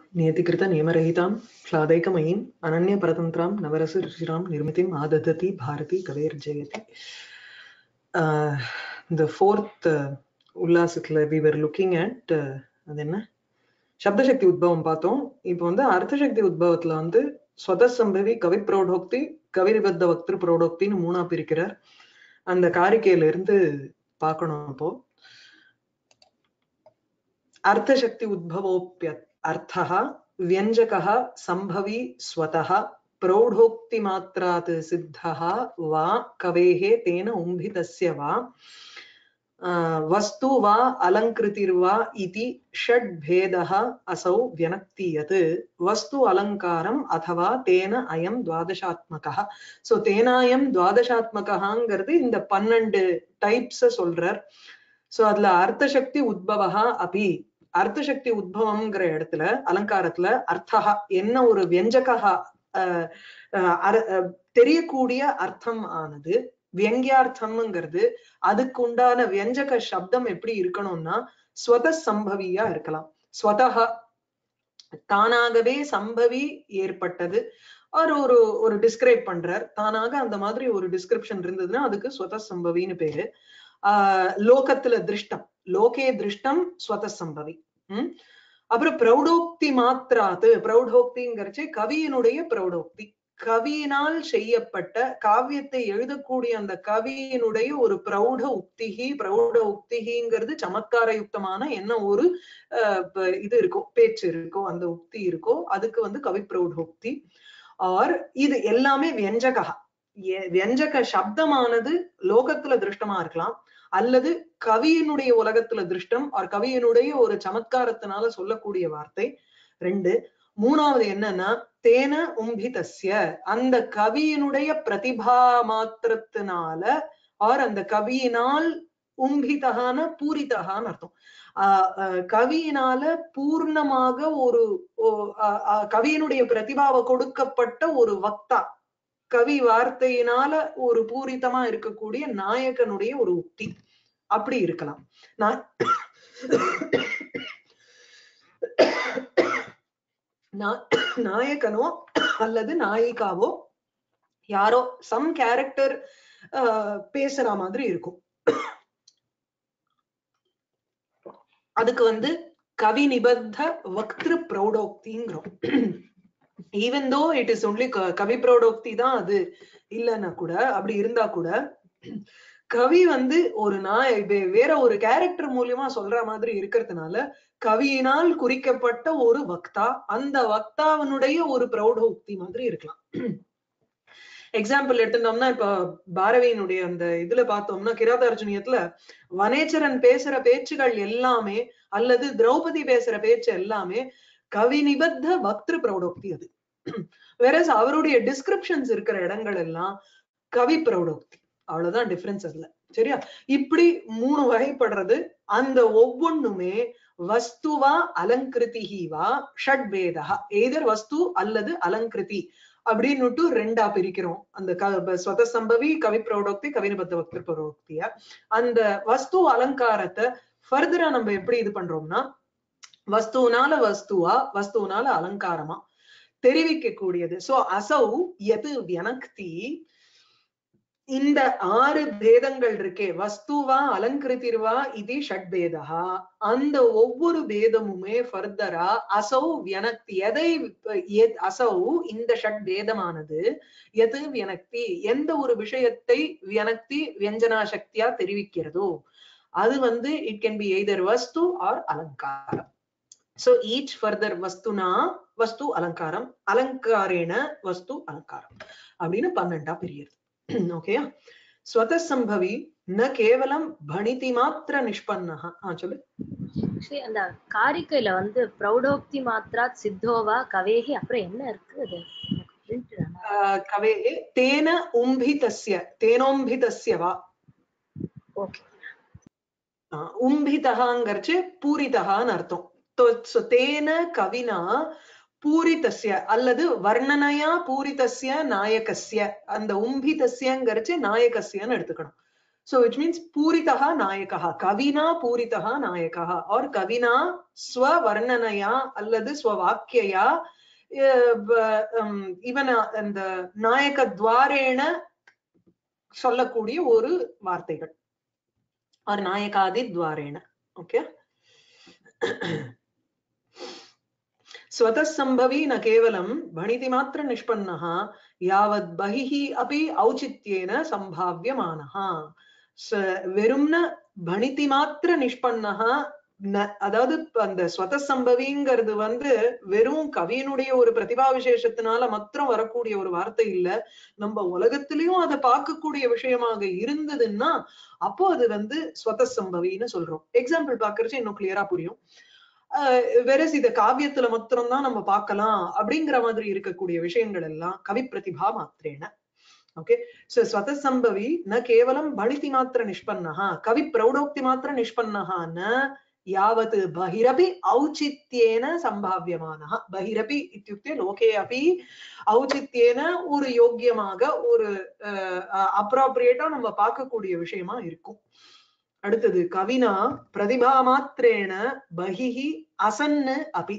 नियतिकृत नियमरहितां क्लादैकमयीम् अनन्यपरतन्त्रां नवरसरुचिरां निर्मितिम् आददति Bharti कवेर्जयति uh, the fourth uh, உல்லாசத்துல we were looking at uh, அது என்ன சப்தசக்தி உத்பவம் பார்த்தோம் இப்போ வந்து அர்த்தசக்தி உத்பவத்துல வந்து ஸ்வதசம்பவி கவி பிரௌடோக்தி கவிரிபத்த வக்திரு பிரௌடோக்தின்னு மூணா பிரிக்கிறார் அந்த காரிக்கையில இருந்து பார்க்கணும் அப்போ अर्थशक्ति उद्भवोप्य अर्थः व्यञ्जकः सम्भवी स्वतः प्रौढोक्तिमात्रात् सिद्धः वा कवेः तेन उम्भितस्य वा वस्तु वा अलङ्कृतिर्वा इति षड्भेदः असौ व्यनक्ति यत् वस्तु अलङ्कारम् अथवा तेन अयं द्वादशात्मकः सो तेनायं द्वादशात्मकःங்கிறது இந்த பன்னெண்டு டைப்ஸ் சொல்றார் சோ அதுல அர்த்தசக்தி உத்பவா அப்பி அர்த்தசக்தி உத்பவம்ங்கிற இடத்துல அலங்காரத்துல அர்த்தகா என்ன ஒரு வியஞ்சகா தெரியக்கூடிய அர்த்தம் ஆனது வியங்கியார்த்தம்ங்கிறது அதுக்கு உண்டான வியஞ்சக சப்தம் எப்படி இருக்கணும்னா ஸ்வத சம்பவியா இருக்கலாம் ஸ்வதகா தானாகவே சம்பவி ஏற்பட்டது அவர் ஒரு ஒரு டிஸ்கிரைப் பண்றார் தானாக அந்த மாதிரி ஒரு டிஸ்கிரிப்ஷன் இருந்ததுன்னா அதுக்கு ஸ்வத சம்பவின்னு பேரு ஆஹ் லோகத்துல திருஷ்டம் லோகே திருஷ்டம் ஸ்வத சம்பவி உம் அப்புறம் பிரௌடோக்தி மாத்திராத்து பிரௌடோக்திங்கிறச்சு கவியினுடைய பிரௌடோக்தி கவியினால் செய்யப்பட்ட காவியத்தை எழுதக்கூடிய அந்த கவியினுடைய ஒரு பிரௌட உக்திகி பிரௌட உக்திகிங்கிறது சமத்கார யுக்தமான என்ன ஒரு இது இருக்கோ பேச்சு இருக்கோ அந்த உக்தி இருக்கோ அதுக்கு வந்து கவி பிரௌடோக்தி ஆர் இது எல்லாமே வியஞ்சகா வியஞ்சக சப்தமானது லோகத்துல திருஷ்டமா இருக்கலாம் அல்லது கவியினுடைய உலகத்துல திருஷ்டம் ஆர் கவியினுடைய ஒரு சமத்காரத்தினால சொல்லக்கூடிய வார்த்தை ரெண்டு மூணாவது என்னன்னா தேன உம்பிதஸ்ய அந்த கவியினுடைய பிரதிபா மாத்திரத்தினால ஆர் அந்த கவியினால் உம்பிதகான பூரிதகான்னு அர்த்தம் ஆஹ் கவியினால பூர்ணமாக ஒரு கவியினுடைய பிரதிபாவை கொடுக்கப்பட்ட ஒரு வக்தா கவி வார்த்தையினால ஒரு பூரிதமா இருக்கக்கூடிய நாயகனுடைய ஒரு உக்தி அப்படி இருக்கலாம் நான் நாயகனோ அல்லது நாயிகாவோ யாரோ சம் கேரக்டர் பேசுற மாதிரி இருக்கும் அதுக்கு வந்து கவி நிபத்த வக்திரு பிரௌடோக்திங்கிறோம் even though it is only கவி பிரௌடோக்தி தான் அது இல்லைன்னா கூட அப்படி இருந்தா கூட கவி வந்து ஒரு நாய் வேற ஒரு கேரக்டர் மூலியமா சொல்ற மாதிரி இருக்கிறதுனால கவியினால் குறிக்கப்பட்ட ஒரு வக்தா அந்த வக்தாவனுடைய ஒரு பிரௌடோக்தி மாதிரி இருக்கலாம் எக்ஸாம்பிள் எடுத்துட்டோம்னா இப்ப பாரதியினுடைய அந்த இதுல பார்த்தோம்னா கிராதார்ஜுனியத்துல வனேச்சரன் பேசுற பேச்சுகள் எல்லாமே அல்லது திரௌபதி பேசுற பேச்சு எல்லாமே கவி நிபத்த பக்திரு பிரௌடோக்தி அது வேற அவருடைய டிஸ்கிரிப்ஷன்ஸ் இருக்கிற இடங்கள் எல்லாம் கவி பிரௌடோக்தி அவ்வளவுதான் டிஃபரன்ஸ் அதுல சரியா இப்படி மூணு வகைப்படுறது அந்த ஒவ்வொன்றுமே வஸ்துவா அலங்கிருதிஹிவா ஷட்வேதா ஏதர் வஸ்து அல்லது அலங்கிருதி அப்படின்னுட்டு ரெண்டா பிரிக்கிறோம் அந்த ஸ்வத சம்பவி கவி பிரௌடோக்தி கவிநிபத்த பக்தி பிரௌடோக்திய அந்த வஸ்து அலங்காரத்தை ஃபர்தரா நம்ம எப்படி இது பண்றோம்னா வஸ்துனால வஸ்துவா வஸ்துனால அலங்காரமா தெரிவிக்க கூடியது சோ அசௌ எது வியனக்தி இந்த ஆறு பேதங்கள் இருக்கே வஸ்துவா அலங்கிருத்திருவா இது ஷட்பேதா அந்த ஒவ்வொரு பேதமுமே ஃபர்தரா அசௌ வியனக்தி எதை அசௌ இந்த ஷட் பேதமானது எது வியனக்தி எந்த ஒரு விஷயத்தை வியனக்தி வியஞ்சனா சக்தியா தெரிவிக்கிறதோ அது வந்து இட் கேன் பி எய்தர் வஸ்து ஆர் அலங்காரம் சோ ஈச் ஃபர்தர் வஸ்துனா வஸ்து அலங்காரம் அலங்காரேன வஸ்து அலங்காரம் அப்படின்னு பன்னெண்டா பிரியது ஓகேயா ஸ்வத சம்பவி ந கேவலம் பணிதி மாத்திர நிஷ்பன்னஹா ஆ சொல்லு அந்த காரிக்கையில வந்து பிரௌடோக்தி மாத்ரா சித்தோவா கவேகி அப்புறம் என்ன இருக்கு அது கவே தேன உம்பிதஸ்ய தேனோம்பிதஸ்ய வா ஓகே உம்பிதகாங்கிறச்சு பூரிதகான்னு அர்த்தம் தேன கவினா பூரிதஸ்ய அல்லது வர்ணனையா பூரிதஸ்ய நாயகஸ்ய அந்த உம்பிதஸ்யங்கிறச்சு நாயகஸ்யன்னு எடுத்துக்கணும் so which means பூரிதா நாயகா கவினா பூரிதா நாயகா or கவினா ஸ்வவர்ணனையா அல்லது ஸ்வவாக்கியா இவன் அந்த நாயக துவாரேன சொல்லக்கூடிய ஒரு வார்த்தைகள் ஆர் நாயகாதி துவாரேன ஓகே स्वतःसम्भवी न केवलं भणितिमात्रनिष्पन्नः यावत् बहिः अपि औचित्येन सम्भाव्यमानः வெறும்ன பணித்தி மாத்திர நிஷ்பன்னஹா அதாவது அந்த ஸ்வத சம்பவிங்கிறது வந்து வெறும் கவியினுடைய ஒரு பிரதிபா விசேஷத்தினால மாத்திரம் வரக்கூடிய ஒரு வார்த்தை இல்ல நம்ம உலகத்திலயும் அதை பார்க்கக்கூடிய விஷயமாக இருந்ததுன்னா அப்போ அது வந்து ஸ்வத சம்பவின்னு சொல்றோம் எக்ஸாம்பிள் பாக்குறது இன்னும் கிளியரா புரியும் வெரஸ் இத காவியத்துல மாத்திரம் தான் நம்ம பார்க்கலாம் அப்படிங்கிற மாதிரி இருக்கக்கூடிய விஷயங்கள் எல்லாம் கவி பிரதிபா மாத்திரேன ஓகே சோ ஸ்வத சம்பவி ந கேவலம் பணிதி மாத்திர நிஷ்பன்னஹா கவி பிரௌடோக்தி மாத்திர நிஷ்பன்னஹா ந யாவத் பகிரபி ஔச்சித்யேன சம்பாவியமானः பகிரபி இत्युक्ते லோகே அபி ஔச்சித்யேன ஒரு யோக்கியமாக ஒரு அப்ராப்ரியேட்டா நம்ம பார்க்கக்கூடிய விஷயமா இருக்கும் அடுத்தது கவினா பிரதிபா மாத்திரேன பகிஹி அசன்னு அபி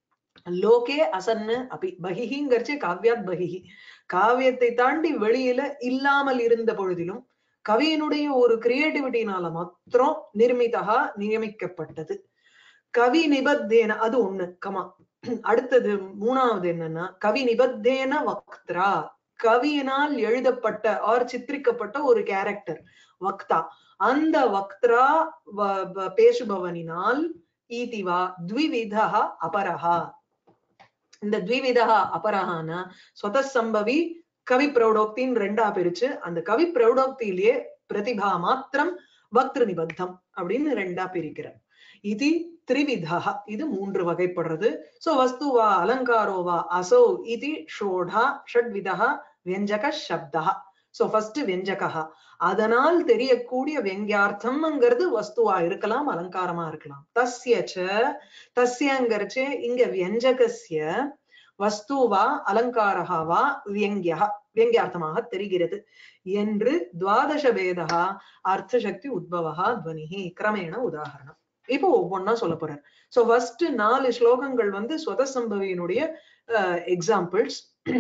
லோகே அசன்னு அபி பகிஹிங்கிறச்சு காவ்யாத் பகிஹி காவியத்தை தாண்டி வெளியில இல்லாமல் இருந்த பொழுதிலும் கவியினுடைய ஒரு கிரியேட்டிவிட்டினால மாத்திரம் நிர்மிதா நியமிக்கப்பட்டது கவி நிபத்தேன அது ஒண்ணு கமா அடுத்தது மூணாவது என்னன்னா கவி நிபத்தேன வக்த்ரா கவியினால் எழுதப்பட்ட ஆர் சித்திரிக்கப்பட்ட ஒரு கேரக்டர் வக்தா அந்த வக்த்ரா பேசுபவனினால் ஈதிவா த்விவிதா அபரஹா இந்த த்விவிதா அபரஹான ஸ்வதசம்பவி கவி பிரௌடோக்தின்னு ரெண்டா பிரிச்சு அந்த கவி பிரௌடோக்தியிலேயே பிரதிபா மாத்திரம் பக்திரு நிபத்தம் அப்படின்னு ரெண்டா பிரிக்கிறார் இது திரிவிதா இது மூன்று வகைப்படுறது சோ வஸ்துவா அலங்காரோவா அசௌ இது ஷோடா ஷட்விதா வியஞ்சக சப்தா சோ ஃபர்ஸ்ட் வெஞ்சகா அதனால் தெரியக்கூடிய வெங்கியார்த்தம்ங்கிறது வஸ்துவா இருக்கலாம் அலங்காரமா இருக்கலாம் தஸ்யச்ச தஸ்யங்கிறச்சு இங்க வியஞ்சகசிய வஸ்துவா அலங்காரகாவா வியங்கியா வியங்கியார்த்தமாக தெரிகிறது என்று துவாதச பேதா அர்த்த சக்தி உத்பவா துவனிஹி கிரமேண உதாகரணம் இப்போ ஒவ்வொன்னா சொல்ல போறார் சோ ஃபர்ஸ்ட் நாலு ஸ்லோகங்கள் வந்து ஸ்வதசம்பவியினுடைய எக்ஸாம்பிள்ஸ்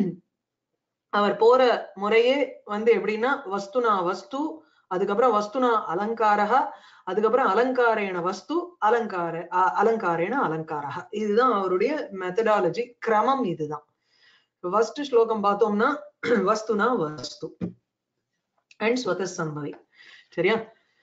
அவர் போற முறையே வந்து எப்படின்னா வஸ்துனா வஸ்து அதுக்கப்புறம் வஸ்துனா அலங்காரா அதுக்கப்புறம் அலங்காரேன வஸ்து அலங்கார அலங்காரேன அலங்காரா இதுதான் அவருடைய மெத்தடாலஜி கிரமம் இதுதான் ஃபர்ஸ்ட் ஸ்லோகம் பார்த்தோம்னா வஸ்துனா வஸ்து அண்ட் ஸ்வத சம்பவி சரியா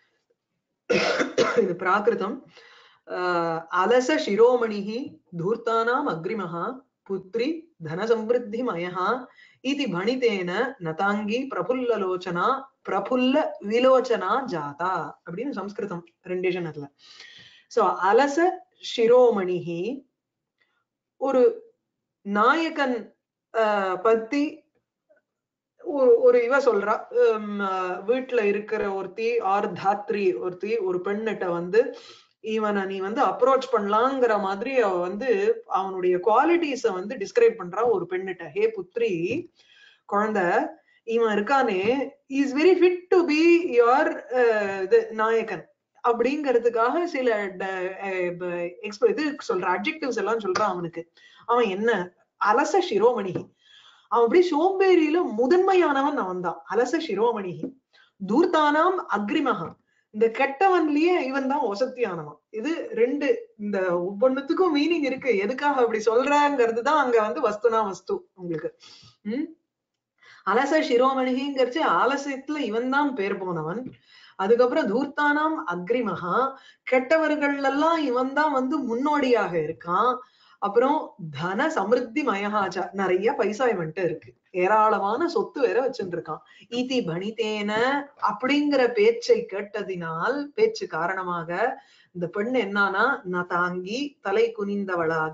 இது பிராகிருதம் அலச சிரோமணிஹி தூர்த்தானாம் அக்ரிமஹா புத்ரி தனசம்பிருத்திமயா இது பணிதேன நதாங்கி பிரபுல்லலோச்சனா பிரபுல்ல விலோச்சனா ஜாதா அப்படின்னு சம்ஸ்கிருதம் ரெண்டேஷன் அதுல சோ அலச சிரோமணிஹி ஒரு நாயகன் பத்தி ஒரு ஒரு இவ சொல்றா வீட்டுல இருக்கிற ஒருத்தி ஆர் தாத்ரி ஒருத்தி ஒரு பெண்ணிட்ட வந்து இவனை நீ வந்து அப்ரோச் பண்ணலாங்கிற மாதிரி அவ வந்து அவனுடைய குவாலிட்டிஸ வந்து டிஸ்கிரைப் பண்றா ஒரு பெண்ணிட்ட ஹே புத்ரி குழந்தை இவன் இருக்கானே is very fit to be your இது நாயகன் அப்படிங்கிறதுக்காக சில இது சொல்ற அப்ஜெக்டிவ்ஸ் எல்லாம் சொல்றான் அவனுக்கு அவன் என்ன அலச சிரோமணி அவன் அப்படி சோம்பேறியில முதன்மையானவன் அவன் தான் அலச சிரோமணி தூர்த்தானாம் அக்ரிமகா இந்த கெட்டவன்லயே இவன் தான் ஒசத்தியானவன் இது ரெண்டு இந்த ஒவ்வொன்னுத்துக்கும் மீனிங் இருக்கு எதுக்காக அப்படி சொல்றாங்கிறது தான் அங்க வந்து வஸ்துனா வஸ்து உங்களுக்கு உம் அலச சிரோமணிங்கிறச்சு ஆலசியத்துல இவன் தான் பேர் போனவன் அதுக்கப்புறம் தூர்த்தானாம் அக்ரிமகா கெட்டவர்கள் எல்லாம் இவன் தான் வந்து முன்னோடியாக இருக்கான் அப்புறம் தன சமிருத்தி மயகாச்சா நிறைய பைசா இவன்ட்டு இருக்கு ஏராளமான சொத்து வேற வச்சுட்டு இருக்கான் ஈதி பணித்தேன அப்படிங்கிற பேச்சை கேட்டதினால் பேச்சு காரணமாக இந்த பெண் என்னன்னா நான் தாங்கி தலை குனிந்தவளாக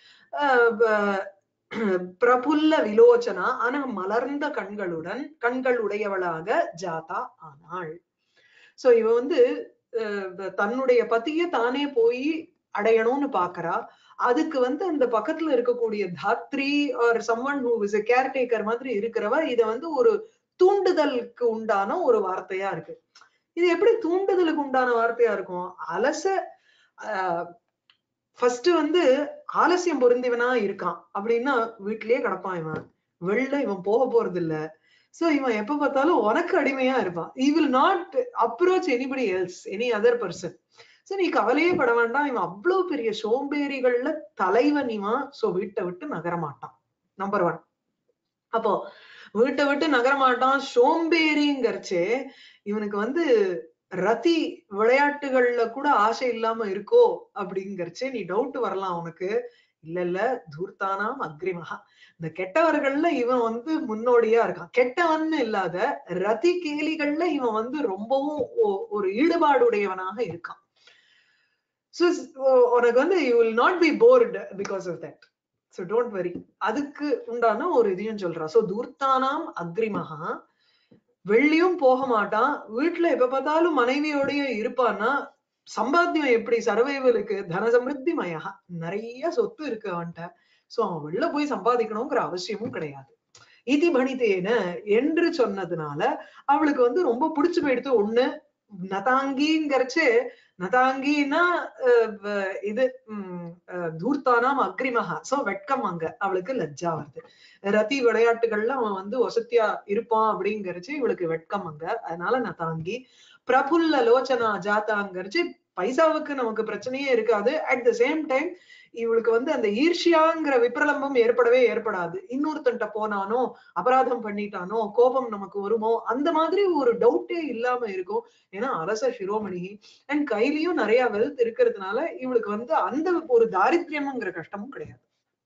பிரபுல்ல விலோச்சனா ஆனா மலர்ந்த கண்களுடன் கண்கள் உடையவளாக ஜாதா ஆனாள் சோ இவ வந்து தன்னுடைய பத்திய தானே போய் அடையணும்னு பாக்குறா அதுக்கு வந்து அந்த பக்கத்துல இருக்கக்கூடிய தாத்ரி or someone who is caretaker மாதிரி இருக்கிறவ இத வந்து ஒரு தூண்டுதலுக்கு உண்டான ஒரு வார்த்தையா இருக்கு இது எப்படி தூண்டுதலுக்கு உண்டான வார்த்தையா இருக்கும் அலச ஃபர்ஸ்ட் வந்து ஆலசியம் பொருந்திவனா இருக்கான் அப்படின்னா வீட்லயே கிடப்பான் இவன் வெளில இவன் போக போறது இல்ல சோ இவன் எப்ப பார்த்தாலும் உனக்கு அடிமையா இருப்பான் he will not approach anybody else any other person so நீ கவலையே பட வேண்டாம் இவன் அவ்வளவு பெரிய சோம்பேறிகள்ல தலைவன் இவன் சோ வீட்டை விட்டு நகர மாட்டான் நம்பர் ஒன் அப்போ வீட்டை விட்டு நகர மாட்டான் சோம்பேறிங்கிறச்சே இவனுக்கு வந்து ரதி விளையாட்டுகள்ல கூட ஆசை இல்லாம இருக்கோ அப்படிங்கறச்சே நீ டவுட் வரலாம் உனக்கு இல்ல இல்ல தூர்த்தானாம் அக்ரிமகா இந்த கெட்டவர்கள்ல இவன் வந்து முன்னோடியா இருக்கான் கெட்டவன்னு இல்லாத ரதி கேலிகள்ல இவன் வந்து ரொம்பவும் ஒ- ஒரு ஈடுபாடுடையவனாக இருக்கான் So, உனக்கு வந்து you will not be bored because of that so don't worry அதுக்கு உண்டான ஒரு இதையும் சொல்றான் சோ தூர்த்தானாம் அக்ரிமகா வெளியும் போக மாட்டான் வீட்டுல எப்ப பார்த்தாலும் மனைவியோடய இருப்பான்னா சம்பாத்தியம் எப்படி சர்வைவலுக்கு தன சமிருத்தி மயா நிறைய சொத்து இருக்கு அவன்கிட்ட சோ அவன் வெளில போய் சம்பாதிக்கணுங்கிற அவசியமும் கிடையாது இதி பணித்தேன என்று சொன்னதுனால அவளுக்கு வந்து ரொம்ப பிடிச்சு போயிடுத்து ஒண்ணு நதாங்கிங்கிறச்சு நதாங்கின்னா அஹ், வ- இது உம், அஹ், தூர்த்தானாம் அக்ரிமகா சோ வெட்கம் அங்க அவளுக்கு லஜ்ஜா வருது ரதி விளையாட்டுகள்ல அவன் வந்து வசத்தியா இருப்பான் அப்படிங்கறச்சு இவளுக்கு வெட்கம் அங்க அதனால நதாங்கி பிரபுல்ல லோச்சனா ஜாத்தாங்கிறச்சு பைசாவுக்கு நமக்கு பிரச்சனையே இருக்காது அட் த சேம் டைம் இவளுக்கு வந்து அந்த ஈர்ஷ்யாங்கிற விப்ரலம்பம் ஏற்படவே ஏற்படாது இன்னொருத்தன்ட்ட போனானோ அபராதம் பண்ணிட்டானோ கோபம் நமக்கு வருமோ அந்த மாதிரி ஒரு டவுட்டே இல்லாம இருக்கும் ஏன்னா அரச சிரோமணி அண்ட் கையிலயும் நிறைய வெல்த் இருக்கிறதுனால இவளுக்கு வந்து அந்த ஒரு தாரித்ரியம்ங்கிற கஷ்டமும் கிடையாது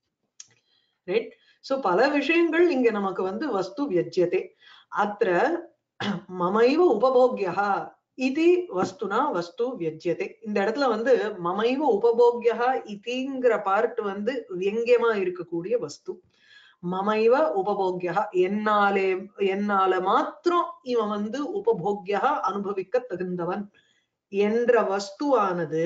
ரைட் சோ பல விஷயங்கள் இங்க நமக்கு வந்து வஸ்து வியஜ்யதே அத்திர மமைவ உபபோக்யா இது வஸ்துனா வஸ்து வியஜ்யதே இந்த இடத்துல வந்து மமைவ உபபோக்யா இதிங்கிற பார்ட் வந்து வியங்கியமா இருக்கக்கூடிய வஸ்து மமைவ உபபோக்யா என்னாலே என்னால மாத்திரம் இவன் வந்து உபபோக்யா அனுபவிக்க தகுந்தவன் என்ற வஸ்துவானது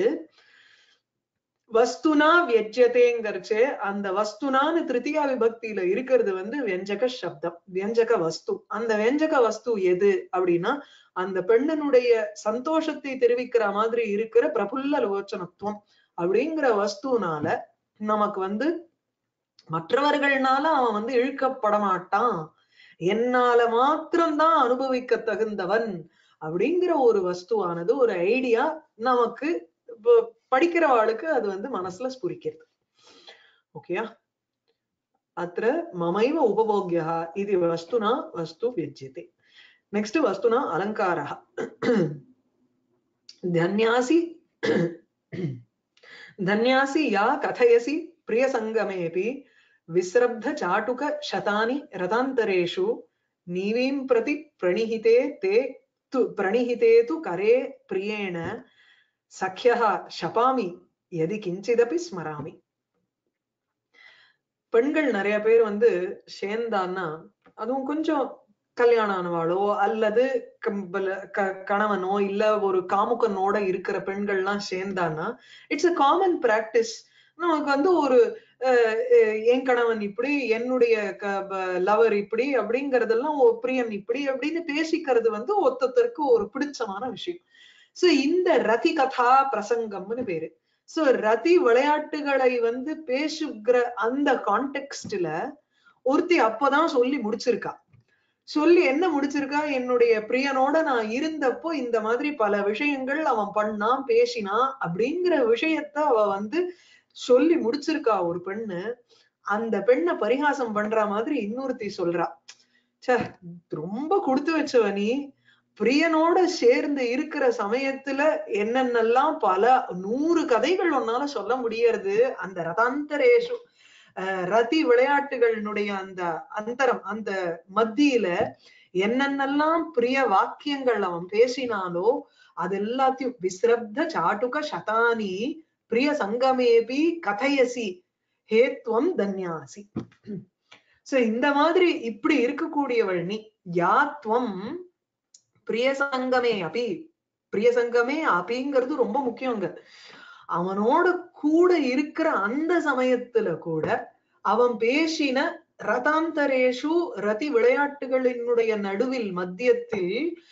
வஸ்துனா வியஜ்யதேங்கிறச்சு அந்த வஸ்துனான்னு திருத்தியா விபக்தியில இருக்கிறது வந்து வியஞ்சக சப்தம் வியஞ்சக வஸ்து அந்த வியஞ்சக வஸ்து எது அப்படின்னா அந்த பெண்ணனுடைய சந்தோஷத்தை தெரிவிக்கிற மாதிரி இருக்கிற பிரபுல்ல லோச்சனத்துவம் அப்படிங்கிற வஸ்துனால நமக்கு வந்து மற்றவர்கள்னால அவன் வந்து இழுக்கப்பட மாட்டான் என்னால மாத்திரம்தான் அனுபவிக்க தகுந்தவன் அப்படிங்கிற ஒரு வஸ்துவானது ஒரு ஐடியா நமக்கு இப்போ படிக்கிறவாளுக்கு அது வந்து மனசுல ஸ்புரிக்கிறது ஓகேயா அத்த மமைவ உபபோக்யா இது வஸ்துனா வஸ்து வியஜ்யதே நெக்ஸ்ட் வஸ்துனா அலங்காரः தன்யாசி धन्यासि या कथयसि प्रियसङ्गमेऽपि विस्रब्ध चाटुक शतानि रतान्तरेषु नीवीं प्रति प्रणिहिते ते तु प्रणिहिते तु करे प्रियेण सख्यः शपामि यदि किञ्चिदपि स्मरामि பெண்கள் நிறைய பேர் வந்து சேர்ந்தான்னா அதுவும் கொஞ்சம் கல்யாணம் ஆனவாளோ அல்லது கம்பல- க- கணவனோ இல்ல ஒரு காமுகனோட இருக்கிற பெண்கள்லாம் சேர்ந்தான்னா இட்ஸ் a காமன் பிராக்டிஸ் நமக்கு வந்து ஒரு அஹ், அஹ், என் கணவன் இப்படி என்னுடைய லவர் இப்படி அப்படிங்கறதெல்லாம் ஒரு பிரியன் இப்படி அப்படின்னு பேசிக்கிறது வந்து ஒருத்தருக்கு ஒரு பிடிச்சமான விஷயம் சோ இந்த ரதி கதா பிரசங்கம்னு பேரு சோ ரதி விளையாட்டுகளை வந்து பேசுகிற அந்த கான்டெக்ஸ்ட்ல ஒருத்தி அப்பதான் சொல்லி முடிச்சிருக்கா சொல்லி என்ன முடிச்சிருக்கா என்னுடைய பிரியனோட நான் இருந்தப்போ இந்த மாதிரி பல விஷயங்கள் அவன் பண்ணான் பேசினான் அப்படிங்கிற விஷயத்த அவ வந்து சொல்லி முடிச்சிருக்கா ஒரு பெண்ணு அந்த பெண்ணை பரிகாசம் பண்ற மாதிரி இன்னொருத்தி சொல்றா ச்சே ரொம்ப கொடுத்து வச்சவ நீ பிரியனோட சேர்ந்து இருக்கிற சமயத்துல என்னென்னலாம் பல நூறு கதைகள் உன்னால சொல்ல முடியறது அந்த ரதாந்தரேஷு அஹ் ரதி விளையாட்டுகளினுடைய அந்த அந்தரம் அந்த மத்தியில என்னென்னலாம் பிரிய வாக்கியங்கள் அவன் பேசினாலோ அது எல்லாத்தையும் விஸ்ரப்த சாட்டுக சதானி பிரிய சங்கமேபி கதையசி ஹேத்வம் தன்யாசி சோ இந்த மாதிரி இப்படி இருக்கக்கூடியவள் நீ யாத்வம் பிரிய சங்கமே அபி பிரிய சங்கமே அபிங்கிறது ரொம்ப முக்கியங்க அவனோட கூட இருக்கிற அந்த சமயத்துல கூட அவன் பேசின ரதாந்தரேஷு ரதி விளையாட்டுகளினுடைய நடுவில் மத்தியத்தில்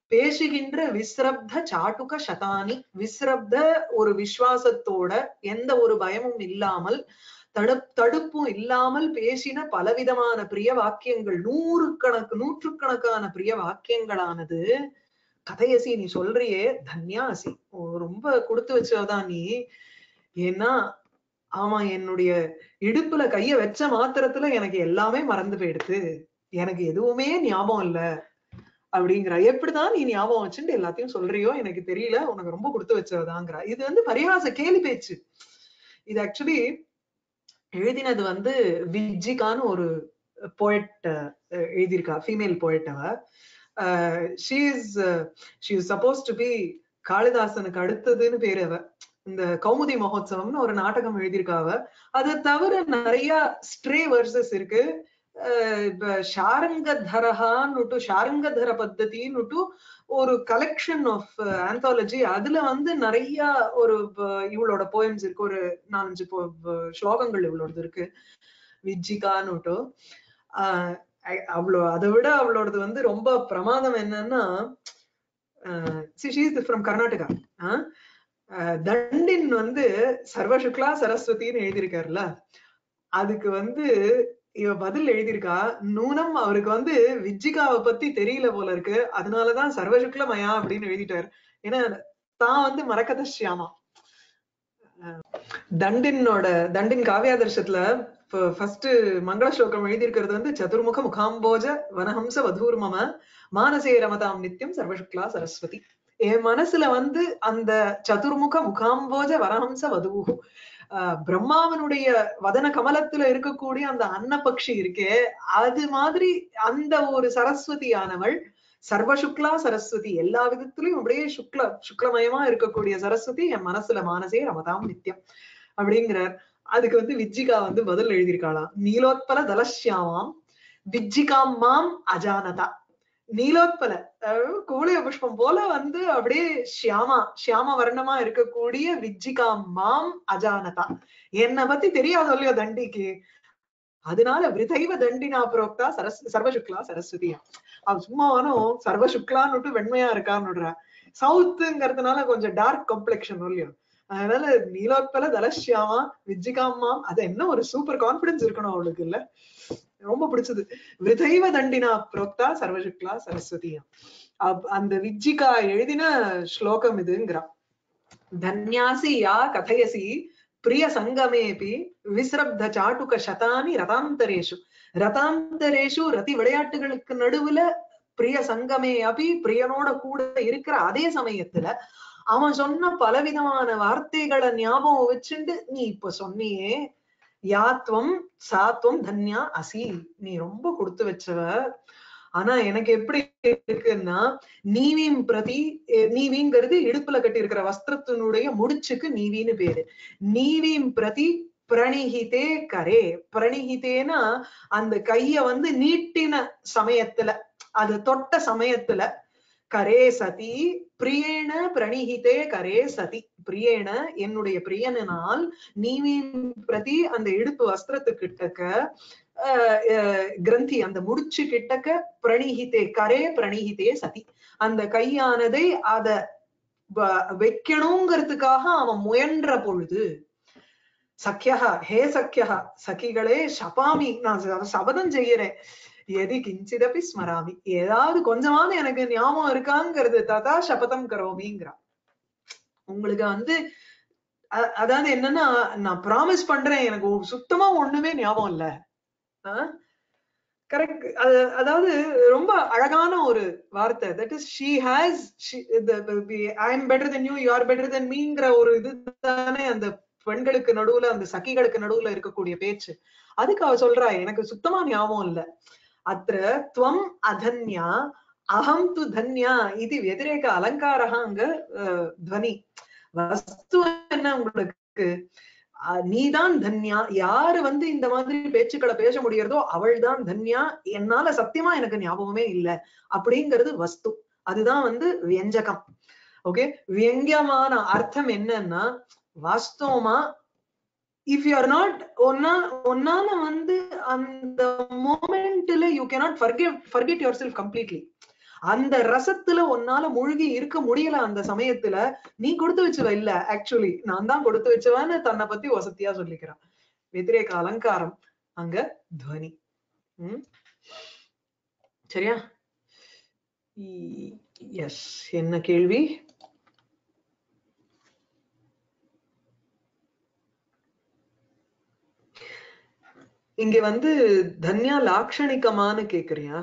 பேசுகின்ற விஸ்ரப்த சாட்டுக சதானி விஸ்ரப்த ஒரு விசுவாசத்தோட எந்த ஒரு பயமும் இல்லாமல் தடுப் தடுப்பும் இல்லாமல் பேசின பலவிதமான பிரிய வாக்கியங்கள் நூறு கணக்கு நூற்றுக்கணக்கான பிரிய வாக்கியங்களானது கதையசி நீ சொல்றியே தன்யாசி ஓ, ரொம்ப கொடுத்து வச்சவதான் நீ ஏன்னா ஆமா என்னுடைய இடுப்புல கைய வச்ச மாத்திரத்துல எனக்கு எல்லாமே மறந்து போயிடுது எனக்கு எதுவுமே ஞாபகம் இல்ல அப்படிங்கிற எப்படிதான் நீ ஞாபகம் வச்சுட்டு எல்லாத்தையும் சொல்றியோ எனக்கு தெரியல உனக்கு ரொம்ப கொடுத்து வச்சவதாங்கிற இது வந்து பரிகாச கேலி பேச்சு இது ஆக்சுவலி எழுதினது வந்து விஜிகான்னு ஒரு போயட் எழுதியிருக்கா ஃபீமேல் போயட் அவ she is she is suppose to be காளிதாசனுக்கு அடுத்ததுன்னு பேரு அவ இந்த கௌமுதி மகோத்சவம்னு ஒரு நாடகம் எழுதியிருக்கா அவ அது தவிர நிறைய ஸ்ட்ரே வர்சஸ் இருக்கு அஹ் இப்ப ஷாரங்கதரஹான்னுட்டு ஷாரங்கதர பத்ததின்னுட்டு ஒரு கலெக்ஷன் ஆஃப் ஆந்தாலஜி அதுல வந்து நிறைய ஒரு ப- இவளோட போயம்ஸ் இருக்கு ஒரு நாலஞ்சு po- ப- ஸ்லோகங்கள் இவளோடது இருக்கு விஜிகான்னுட்டு ஆஹ் அ- அவ்வளோ அதை விட அவளோடது வந்து ரொம்ப பிரமாதம் என்னன்னா ஃப்ரம் கர்நாடகா ஆஹ் அஹ் தண்டின் வந்து சர்வசுக்லா சரஸ்வதின்னு எழுதியிருக்காருல்ல அதுக்கு வந்து இவ பதில் எழுதியிருக்கா நூனம் அவருக்கு வந்து விஜிகாவை பத்தி தெரியல போல இருக்கு அதனாலதான் சர்வசுக்ல மயா அப்படின்னு எழுதிட்டாரு ஏன்னா தான் வந்து மரகத ஷியாமா அஹ் தண்டினோட தண்டின் காவியாதர்ஷத்துல ஃபர்ஸ்ட் மங்கள ஸ்லோகம் எழுதியிருக்கிறது வந்து சதுர்முக முகாம்போஜ வனஹம்ச வதூர் மம மானசே ரமதாம் நித்யம் சர்வசுக்லா சரஸ்வதி என் மனசுல வந்து அந்த சதுர்முக முகாம்போஜ வரஹம்ச வதூஹு ஆஹ் பிரம்மாவனுடைய வதன கமலத்துல இருக்கக்கூடிய அந்த அன்னபக்ஷி இருக்கே அது மாதிரி அந்த ஒரு சரஸ்வதியானவள் சர்வசுக்லா சரஸ்வதி எல்லா விதத்திலையும் அப்படியே சுக்ல சுக்லமயமா இருக்கக்கூடிய சரஸ்வதி என் மனசுல மானசே ரமதாம் நித்யம் அப்படிங்கிறார் அதுக்கு வந்து விஜ்ஜிகா வந்து பதில் எழுதியிருக்காளாம் நீலோத்பல தலஷ்யாமாம் விஜ்ஜிகாம் மாம் அஜானதா நீலோத்பல அதாவது கூலிய புஷ்பம் போல வந்து அப்படியே ஷியாமா ஷியாம வர்ணமா இருக்கக்கூடிய விஜ்ஜிகா மாம் அஜானதா என்னை பத்தி தெரியாதோ இல்லையோ தண்டிக்கு அதனால விருதைவ தண்டினா புரோக்தா சரஸ் சர்வசுக்லா சரஸ்வதியா அவ சும்மாவானும் சர்வசுக்லான்னு வெண்மையா இருக்கான்னு சவுத்துங்கிறதுனால கொஞ்சம் டார்க் காம்ப்ளெக்ஷன் இல்லையோ அதனால நீலோத்பல தலஷ்யாமா விஜ்ஜிகாமாம் அது என்ன ஒரு சூப்பர் கான்பிடன்ஸ் இருக்கணும் அவளுக்கு இல்ல ரொம்ப பிடிச்சது விதைவ தண்டினா புரோக்தா சர்வசுக்லா சரஸ்வதியா அப்- அந்த விஜ்ஜிகா எழுதின ஸ்லோகம் இதுங்கிறா தன்யாசி யா கதயசி பிரிய சங்கமேபி விஸ்ரப்த சாட்டுக சதானி ரதாந்தரேஷு ரதாந்தரேஷு ரதி விளையாட்டுகளுக்கு நடுவுல பிரிய சங்கமே அபி பிரியனோட கூட இருக்கிற அதே சமயத்துல அவன் சொன்ன பலவிதமான வார்த்தைகளை ஞாபகம் வச்சுண்டு நீ இப்ப சொன்னியே யாத்வம் சாத்வம் தன்யா அசி நீ ரொம்ப கொடுத்து வச்சவ ஆனா எனக்கு எப்படி இருக்குன்னா நீவியும் பிரதி எ- நீவிங்கிறது இடுப்புல கட்டி இருக்கிற வஸ்திரத்தினுடைய முடிச்சுக்கு நீவின்னு பேரு நீவியும் பிரதி பிரணிகிதே கரே பிரணிகிதேனா அந்த கைய வந்து நீட்டின சமயத்துல அது தொட்ட சமயத்துல கரே சதி பிரியேன பிரணிகிதே கரே சதி பிரியேன என்னுடைய பிரியனால் நீவின் பிரதி அந்த இடுப்பு வஸ்திரத்துக்கிட்டக்க ஆஹ் ஆஹ் கிரந்தி அந்த முடிச்சு கிட்டக்க பிரணிகிதே கரே பிரணிகிதே சதி அந்த கையானதை அத வ- வைக்கணுங்கிறதுக்காக அவன் முயன்ற பொழுது சக்கியகா ஹே சக்கியகா சகிகளே சபாமி நான் ச- சபதம் செய்யறேன் எதி கிஞ்சிதபி ஸ்மராமி ஏதாவது கொஞ்சமாவது எனக்கு ஞாபகம் இருக்காங்கிறது ததா சபதம் கரோமிங்கிறா உங்களுக்கு வந்து அ- அதாவது என்னன்னா நான் ப்ராமிஸ் பண்றேன் எனக்கு ஒ- சுத்தமா ஒண்ணுமே ஞாபகம் இல்ல கரெக்ட் அதாவது ரொம்ப அழகான ஒரு வார்த்தை that is she has I am better than you you are better than மீங்கிற ஒரு இதுதானே அந்த பெண்களுக்கு நடுவுல அந்த சகிகளுக்கு நடுவுல இருக்கக்கூடிய பேச்சு அதுக்கு அவ சொல்றா எனக்கு சுத்தமா ஞாபகம் இல்ல அத்திர துவம் அதன்யா அகம் து தன்யா இது வெதிரேக அலங்காரகா அங்க அஹ், துவனி வஸ்து என்ன உங்களுக்கு அஹ், நீதான் தன்யா யாரு வந்து இந்த மாதிரி பேச்சுக்களை பேச முடியறதோ அவள்தான் தன்யா என்னால சத்தியமா எனக்கு ஞாபகமே இல்ல அப்படிங்கிறது வஸ்து அதுதான் வந்து வியஞ்சகம் ஓகே வியங்கியமான அர்த்தம் என்னன்னா வாஸ்தவமா இஃப் யூ ஆர் நாட் ஒன்னா ஒன்னால வந்து அந்த மோமெண்ட்ல you cannot forget forget yourself completely அந்த ரசத்துல உன்னால முழுகி இருக்க முடியல அந்த சமயத்துல நீ கொடுத்து வச்சவ இல்ல ஆக்சுவலி நான் தான் கொடுத்து வச்சவன்னு தன்னை பத்தி வசதியா சொல்லிக்கிறான் வெதிரேக அலங்காரம் அங்க துவனி உம் சரியா எஸ் என்ன கேள்வி இங்க வந்து தன்யா லாக்ஷணிகமான்னு கேக்குறியா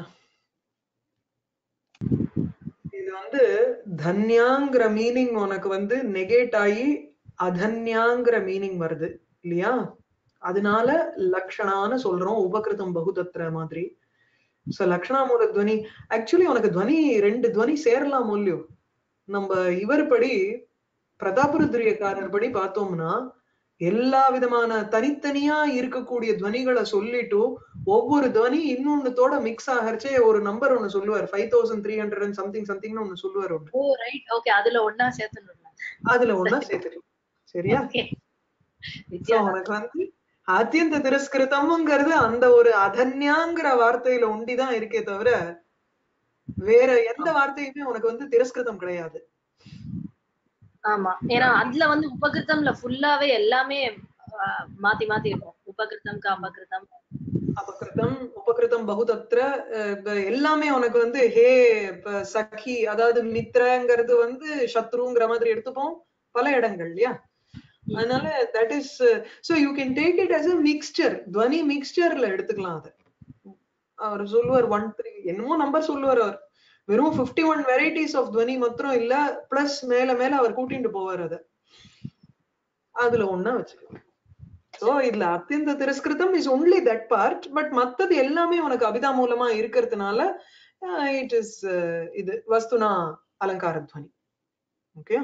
இது வந்து தன்யாங்கிற மீனிங் உனக்கு வந்து நெகேட் ஆகி அதன்யாங்கிற மீனிங் வருது இல்லையா அதனால லக்ஷணான்னு சொல்றோம் உபகிருதம் பகுதத்ர மாதிரி சோ லக்ஷணாமூல துவனி ஆக்சுவலி உனக்கு துவனி ரெண்டு துவனி சேரலாம் இல்லையோ நம்ம இவர் படி பிரதாபருத்ரியக்காரர் படி பார்த்தோம்னா எல்லா விதமான தனித்தனியா இருக்கக்கூடிய துவனிகளை சொல்லிட்டு ஒவ்வொரு துவனி இன்னொன்னுத்தோட மிக்ஸ் ஆகிறச்சே ஒரு நம்பர் ஒண்ணு சொல்லுவார் five thousand three hundred and something சம்திங்னு ஒண்ணு சொல்லுவார் ஒண்ணு ஓ ரைட் ஓகே அதுல ஒண்ணா சேர்த்துடணும் அதுல ஒண்ணா சேர்த்துக்கலாம் சரியா ஓகே So, உனக்கு வந்து அத்தியந்த திரஸ்கிருதம்ங்கிறது அந்த ஒரு அதன்யாங்கிற வார்த்தையில ஒண்டிதான் இருக்கே தவிர வேற எந்த வார்த்தையுமே உனக்கு வந்து திரஸ்கிருதம் கிடையாது ஆமா ஏன்னா அதுல வந்து உபகிருத்தம்ல ஃபுல்லாவே எல்லாமே ஆஹ், மாத்தி மாத்தி இருக்கும் உபகிருத்தம் காபகிருத்தம் அபகிருதம் உபகிருதம் பகுதத்ர அஹ், இப்ப எல்லாமே உனக்கு வந்து ஹே இப்ப சഖி அதாவது மித்ரங்கிறது வந்து சத்ருங்கிற மாதிரி எடுத்துப்போம் பல இடங்கள் இல்லையா அதனால that is so you can take it as a mixture துவனி மிக்ஸ்டர்ல எடுத்துக்கலாம் அது அவர் சொல்லுவார் ஒன் த்ரீ என்னமோ நம்பர் சொல்லுவார் அவர் வெறும் 51 ஒன் வெரைட்டிஸ் ஆஃப் துவனி மாத்திரம் இல்ல பிளஸ் மேல மேல அவர் கூட்டிட்டு போவார் அத அதுல ஒண்ணா வச்சுக்கலாம் சோ இதுல அத்தியந்த திரஸ்கிருதம் is only that part but மத்தது எல்லாமே உனக்கு அபிதா மூலமா இருக்கிறதுனால இட் இஸ் இது வஸ்துனா அலங்கார துவனி ஓகே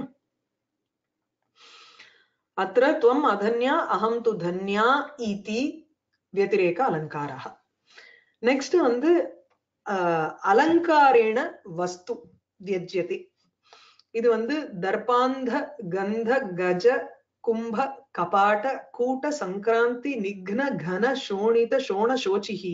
अत्र त्वम् अधन्या अहं तु धन्या इति व्यतिरेक अलङ्कारः नेक्स्ट् வந்து அஹ், அலங்காரேண வஸ்து வியஜ்யதி இது வந்து தர்பாந்த கந்த கஜ கும்ப கபாட கூட்ட சங்கிராந்தி நிக்ன கன சோணித சோண சோச்சிஹி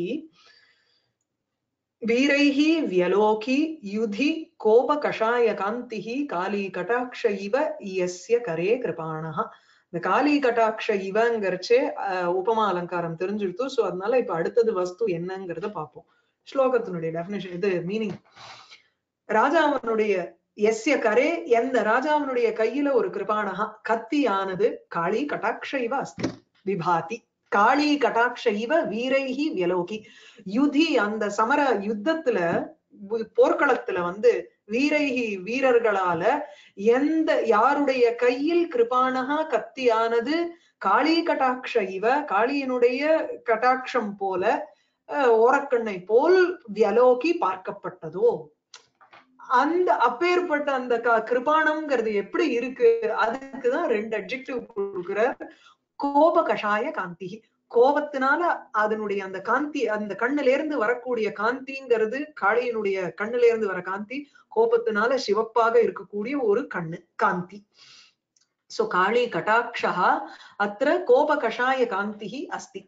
வீரைः व्यलोकि युधि कोप कषाय कान्तिः काली कटाक्ष इव यस्य करे कृपाणः இந்த காளி கட்டாட்ச இவங்கிறச்சே அஹ், உபமா அலங்காரம் தெரிஞ்சுடுத்து சோ அதனால இப்ப அடுத்தது வஸ்து என்னங்கிறத பார்ப்போம் ஸ்லோகத்தினுடைய டெபினேஷன் இது மீனிங் ராஜாவனுடைய எஸ்ய கரே எந்த ராஜாவனுடைய கையில ஒரு கிருபாணகா கத்தியானது காளி கட்டாட்ச இவ அஸ்தி விபாதி காளி கட்டாட்ச இவ வீரைஹி வியலோகி யுதி அந்த சமர யுத்தத்துல பு- போர்க்களத்துல வந்து வீரைஹி வீரர்களால எந்த யாருடைய கையில் கிருபானகா கத்தியானது காளி கட்டாட்ச இவ காளியினுடைய கட்டாட்சம் போல அஹ், ஓரக்கண்ணை போல் வியலோகி பார்க்கப்பட்டதோ அந்த அப்பேற்பட்ட அந்த க- கிருபாணம்ங்கிறது எப்படி இருக்கு அதுக்குதான் ரெண்டு அட்ஜெக்டிவ் கொடுக்கிறார் கோப கஷாய காந்தி கோபத்தினால அதனுடைய அந்த காந்தி அந்த கண்ணுல இருந்து வரக்கூடிய காந்திங்கிறது காளியினுடைய கண்ணுல இருந்து வர காந்தி கோபத்தினால சிவப்பாக இருக்கக்கூடிய ஒரு கண்ணு காந்தி சோ காளி கட்டாட்சா அத்திர கோப கஷாய காந்தி அஸ்தி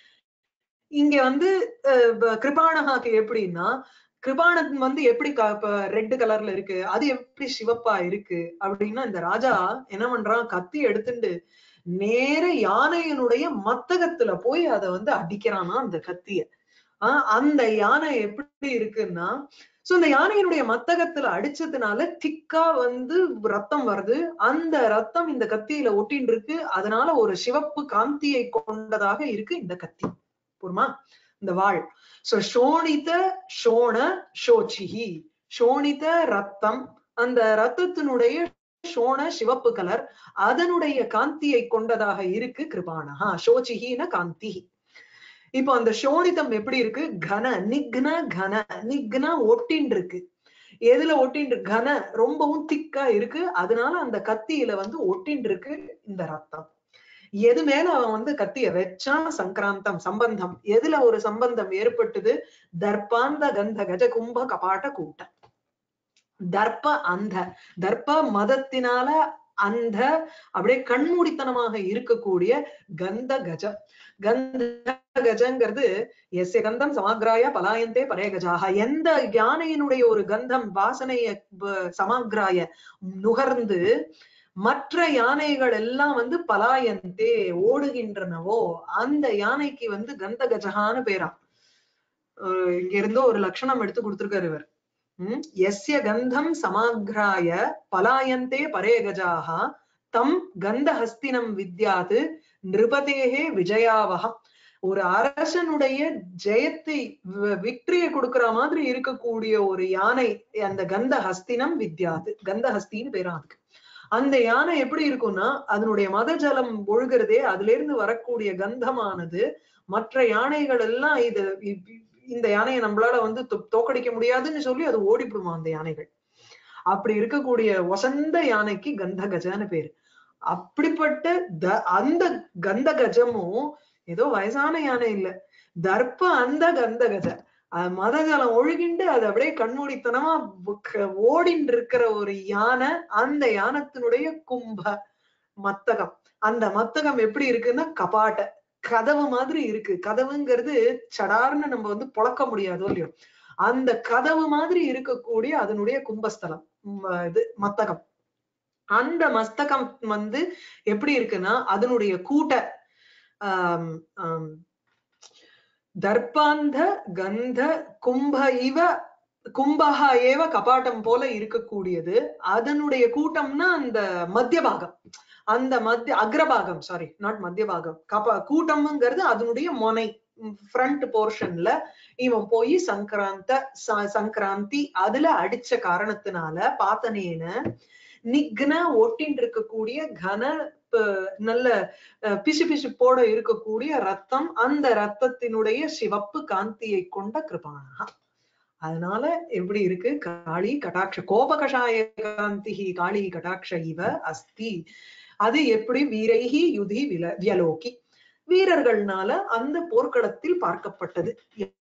இங்க வந்து அஹ், ப- கிருபாணகாக்கு எப்படின்னா கிருபாணன் வந்து எப்படி ரெட் கலர்ல இருக்கு அது எப்படி சிவப்பா இருக்கு அப்படின்னா இந்த ராஜா என்ன பண்றான் கத்தி எடுத்துட்டு நேர யானையினுடைய மத்தகத்துல போய் அத வந்து அடிக்கிறானா அந்த கத்திய ஆஹ் அந்த யானை எப்படி இருக்குன்னா சோ இந்த யானையினுடைய மத்தகத்துல அடிச்சதுனால திக்கா வந்து ரத்தம் வருது அந்த ரத்தம் இந்த கத்தியில ஒட்டின்னு இருக்கு அதனால ஒரு சிவப்பு காந்தியை கொண்டதாக இருக்கு இந்த கத்தி புரியுமா இந்த வாள் சோ சோணித சோண சோச்சிஹி சோணித ரத்தம் அந்த ரத்தத்தினுடைய சோண சிவப்பு கலர் அதனுடைய காந்தியை கொண்டதாக இருக்கு கிருபானஹா சோச்சிஹின காந்தி இப்போ அந்த சோணிதம் எப்படி இருக்கு கன நிக்ன கன நிக்ன ஒட்டின் இருக்கு எதுல ஒட்டின் இருக்கு கன ரொம்பவும் திக்கா இருக்கு அதனால அந்த கத்தியில வந்து ஒட்டின் இருக்கு இந்த ரத்தம் எது மேல அவன் வந்து கத்திய வச்சான் சங்கராந்தம் சம்பந்தம் எதுல ஒரு சம்பந்தம் ஏற்பட்டது தர்பாந்த கந்த கஜ கும்ப கபாட்ட கூட்டம் தர்ப்ப அந்த தர்ப்ப மதத்தினால அந்த அப்படியே கண்மூடித்தனமாக இருக்கக்கூடிய கந்த கஜ கந்த கஜங்கிறது எஸ்ய கந்தம் சமாக்ராய பலாயந்தே பரே கஜாக எந்த யானையினுடைய ஒரு கந்தம் வாசனைய ப- சமாக்ராய நுகர்ந்து மற்ற யானைகள் எல்லாம் வந்து பலாயந்தே ஓடுகின்றனவோ அந்த யானைக்கு வந்து கந்த கஜகான்னு பேராம் அஹ் இங்க இருந்தோ ஒரு லட்சணம் எடுத்து கொடுத்திருக்காரு இவர் உம் எஸ்ய கந்தம் சமாக்ராய பலாயந்தே பரே கஜாக தம் கந்தஹஸ்தினம் வித்யாது நிருபதேகே விஜயாவகம் ஒரு அரசனுடைய ஜெயத்தை விக்டரிய கொடுக்கிற மாதிரி இருக்கக்கூடிய ஒரு யானை அந்த கந்த ஹஸ்தினம் வித்யாது கந்த ஹஸ்தின்னு பேரும் அதுக்கு அந்த யானை எப்படி இருக்கும்னா அதனுடைய மத ஜலம் ஒழுகிறதே அதுல இருந்து வரக்கூடிய கந்தமானது மற்ற யானைகள் எல்லாம் இது இ- இந்த யானையை நம்மளால வந்து தோ- தோக்கடிக்க முடியாதுன்னு சொல்லி அது ஓடிவிடுமா அந்த யானைகள் அப்படி இருக்கக்கூடிய வசந்த யானைக்கு கந்த கஜன்னு பேரு அப்படிப்பட்ட த- அந்த கந்த கஜமும் ஏதோ வயசான யானை இல்ல தர்ப்ப அந்த கந்த கஜ அது மதஜலம் ஒழுகிண்டு அது அப்படியே கண்மூடித்தனமா புக்க- ஓடின்னு இருக்கிற ஒரு யானை அந்த யானத்தினுடைய கும்ப மத்தகம் அந்த மத்தகம் எப்படி இருக்குன்னா கபாட்ட கதவு மாதிரி இருக்கு கதவுங்கிறது சடார்னு நம்ம வந்து பொளக்க முடியாதோ இல்லையோ அந்த கதவு மாதிரி இருக்கக்கூடிய அதனுடைய கும்பஸ்தலம் உம், இது மத்தகம் அந்த மஸ்தகம் வந்து எப்படி இருக்குன்னா அதனுடைய கூட்ட ஆம், ஆம், தர்ப்பாந்த கந்த கும்ப இவ கும்பஹா ஏவ கபாட்டம் போல இருக்கக்கூடியது அதனுடைய கூட்டம்னா அந்த மத்திய பாகம் அந்த மத்திய அக்ரபாகம் சாரி நாட் மத்திய பாகம் கப கூட்டம்ங்கிறது அதனுடைய மொனை ஃப்ரண்ட் போர்ஷன்ல இவன் போய் சங்கராந்த ச- சங்கராந்தி அதுல அடிச்ச காரணத்தினால பாத்தனேன நிக்ன ஒட்டின்னு இருக்கக்கூடிய கன ப- நல்ல அஹ், பிசு பிசுப்போட இருக்கக்கூடிய ரத்தம் அந்த ரத்தத்தினுடைய சிவப்பு காந்தியை கொண்ட கிருபானா அதனால எப்படி இருக்கு காளி கடாட்ச கோப கஷாய காந்தி காளி கடாட்ச இவ அஸ்தி அது எப்படி வீரைஹி யுதி வில வியலோகி வீரர்கள்னால அந்த போர்க்களத்தில் பார்க்கப்பட்டது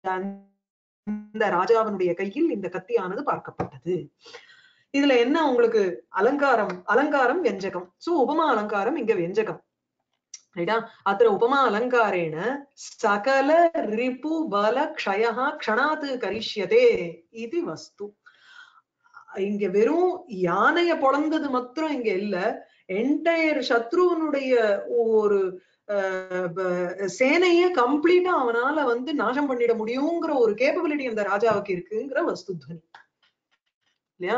அந்த ராஜாவினுடைய கையில் இந்த கத்தியானது பார்க்கப்பட்டது இதுல என்ன உங்களுக்கு அலங்காரம் அலங்காரம் வெஞ்சகம் சோ உபமா அலங்காரம் இங்க வெஞ்சகம் ரைட்டா அத்திர உபமா அலங்காரேன சகல ரிபு பல க்ஷயா க்ஷணாத் கரிஷ்யதே இது வஸ்து இங்க வெறும் யானைய பொழந்தது மாத்திரம் இங்க இல்ல என்டையர் சத்ருவனுடைய ஒரு அஹ், ப- சேனைய கம்ப்ளீட்டா அவனால வந்து நாசம் பண்ணிட முடியுங்கிற ஒரு கேப்பபிலிட்டி அந்த ராஜாவுக்கு இருக்குங்கிற வஸ்துத்வனி இல்லையா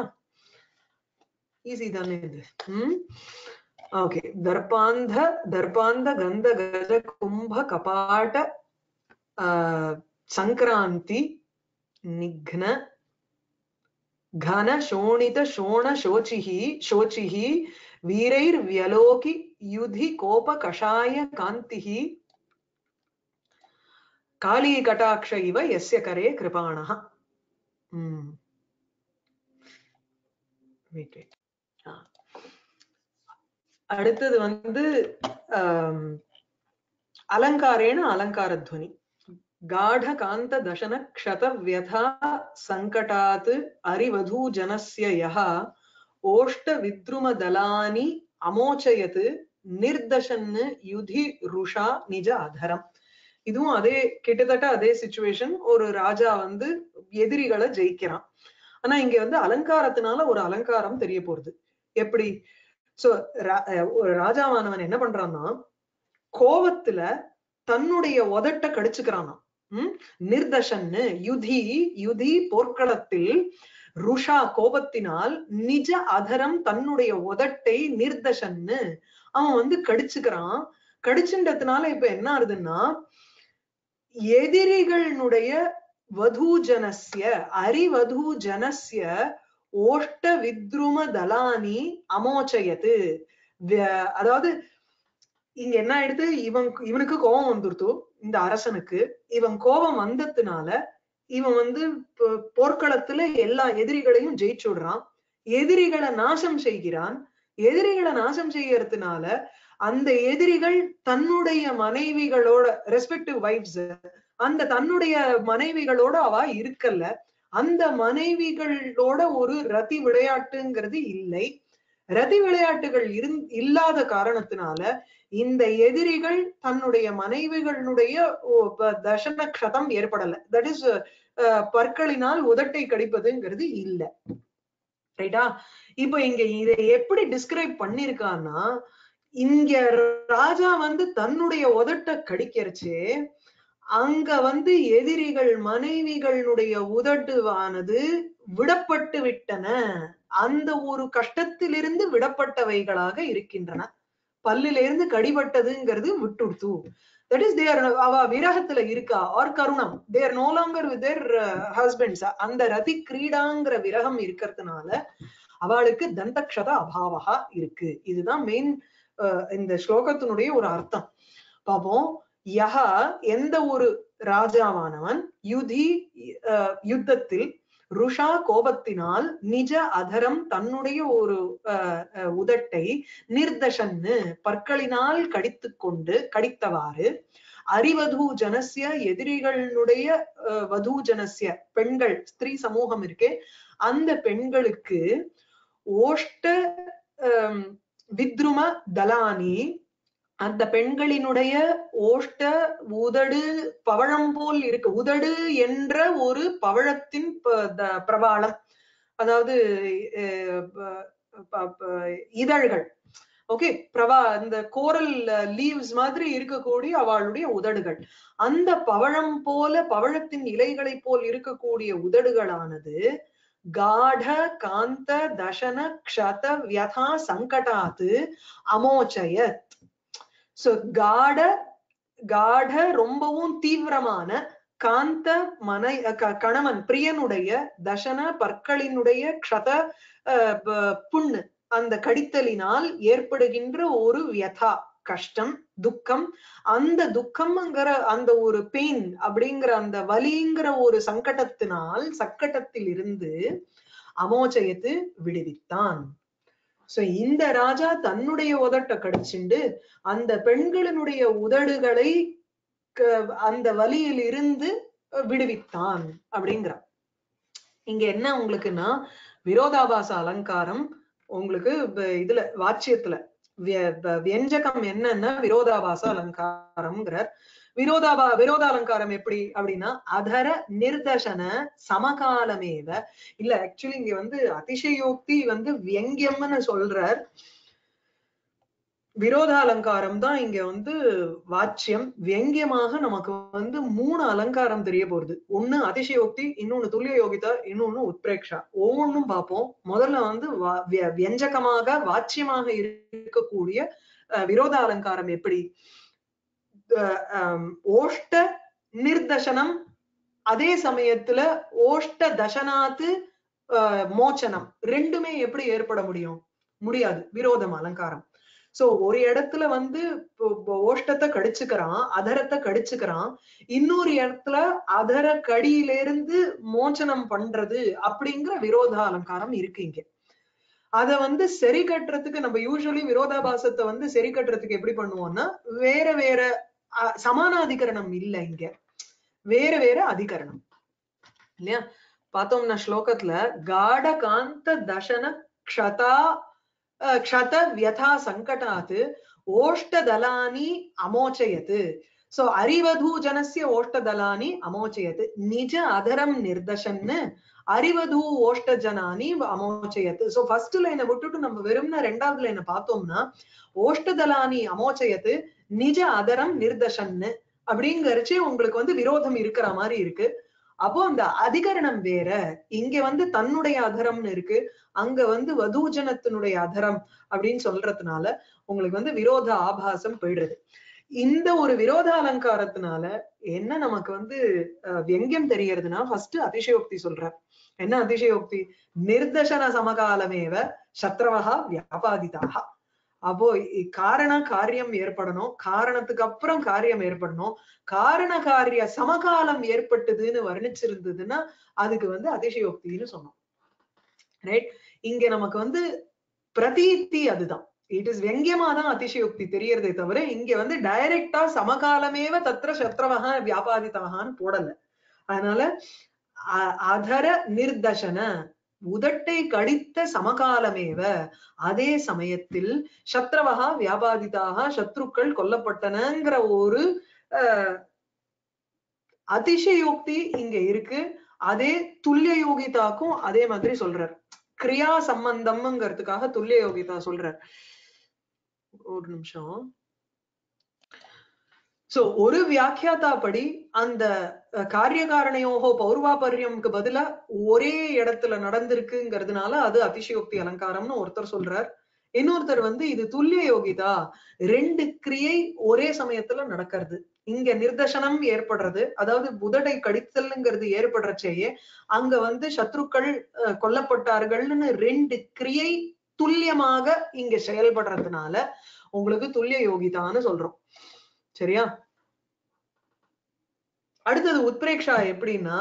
ஈஸி தானே இது ம் ஓகே தர்பாந்த தர்பாந்த கந்த கஜ கும்ப கபாட ஆஹ், சங்கராந்தி நிக்ன घन शोणित शोण शोचिः शोचिः वीरैर्व्यलोकि युधि कोप कषाय कान्तिः काली कटाक्ष इव यस्य करे कृपाणः ம். Wait, wait. ஆ. அடுத்தது வந்து ஆம், அலங்காரேன அலங்காரத்வனி गाढ कान्त दशन क्षत व्यथा सङ्कटात् अरिवधू जनस्य यः ओष्ट विद्रुम दलानि अमोचयत् நிர்தஷன் யுதி ருஷா நிஜ அதரம் இதுவும் அதே கிட்டத்தட்ட அதே சுச்சுவேஷன் ஒரு ராஜா வந்து எதிரிகளை ஜெயிக்கிறான் ஆனா இங்க வந்து அலங்காரத்தினால ஒரு அலங்காரம் தெரிய போறது எப்படி சோ ஒரு ராஜாவானவன் என்ன பண்றான்னா கோவத்துல தன்னுடைய உதட்ட கடிச்சுக்கிறானா உம் நிர்தஷன்னு யுதி யுதி போர்க்களத்தில் ருஷா கோபத்தினால் நிஜ அதரம் தன்னுடைய உதட்டை நிர்தஷன்னு அவன் வந்து கடிச்சுக்கிறான் கடிச்சுன்றதுனால இப்ப என்ன ஆகுதுன்னா எதிரிகளுடைய வதூஜனஸ்ய அரிவதூஜனஸ்ய ஓஷ்ட வித்ரும தலானி அமோச்சயத்து அதாவது இங்க என்ன ஆயிடுது இவன் இவனுக்கு கோபம் வந்துருத்தோ இந்த அரசனுக்கு இவன் கோபம் வந்ததுனால இவன் வந்து போர்க்களத்துல எல்லா எதிரிகளையும் ஜெயிச்சு விடுறான் எதிரிகளை நாசம் செய்கிறான் எதிரிகளை நாசம் செய்யறதுனால அந்த எதிரிகள் தன்னுடைய மனைவிகளோட ரெஸ்பெக்டிவ் வைஃப்ஸ் அந்த தன்னுடைய மனைவிகளோட அவ இருக்கல்ல அந்த மனைவிகளோட ஒரு ரதி விளையாட்டுங்கிறது இல்லை ரதி விளையாட்டுகள் இருந் இல்லாத காரணத்தினால இந்த எதிரிகள் தன்னுடைய மனைவிகளுடைய ஓ, ப- தசன க்ஷதம் ஏற்படல தட் இஸ் பற்களினால் உதட்டை கடிப்பதுங்கிறது இல்ல ரைட்டா இப்போ இங்க இதை எப்படி டிஸ்கிரைப் பண்ணிருக்கான்னா இங்க ராஜா வந்து தன்னுடைய உதட்ட கடிக்கிறச்சு அங்க வந்து எதிரிகள் மனைவிகளுடைய உதடுவானது விடப்பட்டு விட்டன அந்த ஒரு கஷ்டத்திலிருந்து விடப்பட்டவைகளாக இருக்கின்றன பல்லில இருந்து கடிபட்டதுங்கிறது விட்டுடுத்து தட் இஸ் தேர் அவ விரகத்துல இருக்கா ஆர் கருணம் they're no longer with their husbands அந்த ரதி கிரீடாங்கிற விரகம் இருக்கிறதுனால அவளுக்கு தந்தக்ஷத அபாவகா இருக்கு இதுதான் மெயின் இந்த ஸ்லோகத்தினுடைய ஒரு அர்த்தம் பாப்போம் யஹா எந்த ஒரு ராஜாவானவன் யுதி அஹ், யுத்தத்தில் ருஷா கோபத்தினால் நிஜ அதரம் தன்னுடைய ஒரு அஹ், அஹ், உதட்டை நிர்தஷன்னு பற்களினால் கடித்துக் கொண்டு கடித்தவாறு அரிவது ஜனசிய எதிரிகளுடைய அஹ், வது ஜனசிய பெண்கள் ஸ்திரீ சமூகம் இருக்கே அந்த பெண்களுக்கு ஓஷ்ட அஹ், வித்ரும தலானி அந்த பெண்களினுடைய ஓஷ்ட உதடு பவழம் போல் இருக்கு உதடு என்ற ஒரு பவழத்தின் ப- த- பிரபாளம் அதாவது அஹ், ப- ப- ப- இதழ்கள் ஓகே பிரபா இந்த கோரல் லீவ்ஸ் மாதிரி இருக்கக்கூடிய அவளுடைய உதடுகள் அந்த பவழம் போல பவழத்தின் இலைகளை போல் இருக்கக்கூடிய உதடுகளானது காட காந்த தசன க்ஷத வியதா சங்கடாத்து அமோச்சயத் சோ காட காட ரொம்பவும் தீவிரமான காந்த மனை க- கணவன் பிரியனுடைய தசன பற்களினுடைய க்ஷத அஹ், ப- புண்ணு அந்த கடித்தலினால் ஏற்படுகின்ற ஒரு வியதா கஷ்டம் துக்கம் அந்த துக்கம்ங்கிற அந்த ஒரு பெயின் அப்படிங்கிற அந்த வலிங்கிற ஒரு சங்கடத்தினால் சக்கட்டத்தில் இருந்து அமோச்சயத்து விடுவித்தான் சோ இந்த ராஜா தன்னுடைய உதட்ட கடிச்சுண்டு அந்த பெண்களினுடைய உதடுகளை க- அந்த வலியில் இருந்து விடுவித்தான் அப்படிங்கிறான் இங்க என்ன உங்களுக்குன்னா விரோதாபாச அலங்காரம் உங்களுக்கு வ- இதுல வாச்சியத்துல விய- வ- வியஞ்சகம் என்னன்னா விரோதாபாச அலங்காரம்ங்கிறார் விரோதாபா விரோத அலங்காரம் எப்படி அப்படின்னா அதர நிர்தசன சமகாலமேவ இல்ல ஆக்சுவலி இங்க வந்து அதிசயோக்தி வந்து வியங்கியம்னு சொல்றார் விரோத அலங்காரம் தான் இங்க வந்து வாச்சியம் வியங்கியமாக நமக்கு வந்து மூணு அலங்காரம் தெரிய போறது ஒண்ணு அதிசயோக்தி இன்னொன்னு துல்லிய யோகிதா இன்னொன்னு உத்பிரேக்ஷா ஒவ்வொன்றும் பார்ப்போம் முதல்ல வந்து வா- விய- வியஞ்சகமாக வாச்சியமாக இருக்கக்கூடிய அஹ், விரோத அலங்காரம் எப்படி அஹ், ஆம், ஓஷ்ட நிர்தசனம் அதே சமயத்துல ஓஷ்ட தசனாத்து அஹ், மோச்சனம் ரெண்டுமே எப்படி ஏற்பட முடியும் முடியாது விரோதம் அலங்காரம் சோ ஒரு இடத்துல வந்து இப்போ- இப்போ ஓஷ்டத்தை கடிச்சுக்கிறான் அதரத்தை கடிச்சுக்கிறான் இன்னொரு இடத்துல அதர கடியிலிருந்து மோச்சனம் பண்றது அப்படிங்கிற விரோத அலங்காரம் இருக்கு இங்க அத வந்து சரி கட்டுறதுக்கு நம்ம யூஸ்வலி விரோதாபாசத்தை வந்து சரி கட்டுறதுக்கு எப்படி பண்ணுவோம்னா வேற வேற அஹ், சமானாதிகரணம் இல்ல இங்க வேற வேற அதிகரணம் இல்லையா பார்த்தோம்னா ஸ்லோகத்துல காட காந்த தசன க்ஷதா அஹ், க்ஷத வியதா சங்கடாத் ஓஷ்டதலானி அமோச்சயத் சோ அரிவது ஜனசிய ஓஷ்டதலானி அமோச்சயத் நிஜ அதரம் நிர்தஷன்னு அரிவது ஓஷ்ட ஜனானி அமோச்சயத் சோ ஃபர்ஸ்ட் லைனை விட்டுட்டு நம்ம வெறும்னா ரெண்டாவது லைனை பார்த்தோம்னா ஓஷ்டதலானி அமோச்சயத் நிஜ அதரம் நிர்தஷன்னு அப்படிங்கறச்சே உங்களுக்கு வந்து விரோதம் இருக்கிற மாதிரி இருக்கு அப்போ அந்த அதிகரணம் வேற இங்க வந்து தன்னுடைய அதரம்னு இருக்கு அங்க வந்து வதூஜனத்தினுடைய அதரம் அப்படின்னு சொல்றதுனால உங்களுக்கு வந்து விரோத ஆபாசம் போயிடுறது இந்த ஒரு விரோத அலங்காரத்தினால என்ன நமக்கு வந்து அஹ், வியங்கியம் தெரியறதுன்னா ஃபர்ஸ்ட் அதிசயோக்தி சொல்ற என்ன அதிசயோக்தி நிர்தசன சமகாலமேவ சத்ரவகா வியாபாதிதாக அப்போ இ- காரண காரியம் ஏற்படணும் காரணத்துக்கு அப்புறம் காரியம் ஏற்படணும் காரண காரிய சமகாலம் ஏற்பட்டதுன்னு வர்ணிச்சிருந்ததுன்னா அதுக்கு வந்து அதிசயோக்தின்னு சொன்னோம் ரைட் இங்க நமக்கு வந்து பிரதீத்தி அதுதான் இட் இஸ் வெங்கியமா தான் அதிசயோக்தி தெரியறதே தவிர இங்க வந்து டைரக்டா சமகாலமேவ தத்திர சத்ரவக வியாபாதித்தவகான்னு போடல அதனால அ- அதர நிர்தசன உதட்டை கடித்த சமகாலமேவ அதே சமயத்தில் சத்ரவகா வியாபாதிதாக சத்ருக்கள் கொல்லப்பட்டனங்கிற ஒரு அஹ், அதிசயோக்தி இங்க இருக்கு அதே துல்லிய யோகிதாக்கும் அதே மாதிரி சொல்றார் கிரியா சம்பந்தம்ங்கிறதுக்காக துல்லிய யோகிதா சொல்றார் ஒரு நிமிஷம் சோ ஒரு வியாக்கியாத்தா படி அந்த அஹ், காரியகாரணையோகோ பௌர்வாபரியம்க்கு பதிலா ஒரே இடத்துல நடந்திருக்குங்கிறதுனால அது அதிசயோக்தி அலங்காரம்னு ஒருத்தர் சொல்றார் இன்னொருத்தர் வந்து இது துல்லிய யோகிதா ரெண்டு கிரியை ஒரே சமயத்துல நடக்கிறது இங்க நிர்தசனம் ஏற்படுறது அதாவது புதடை கடித்தல்ங்கிறது ஏற்படுறச்சேயே அங்க வந்து சத்ருக்கள் அஹ், கொல்லப்பட்டார்கள்னு ரெண்டு கிரியை துல்லியமாக இங்க செயல்படுறதுனால உங்களுக்கு துல்லிய யோகிதான்னு சொல்றோம் சரியா அடுத்தது உத்பிரேக்ஷா எப்படின்னா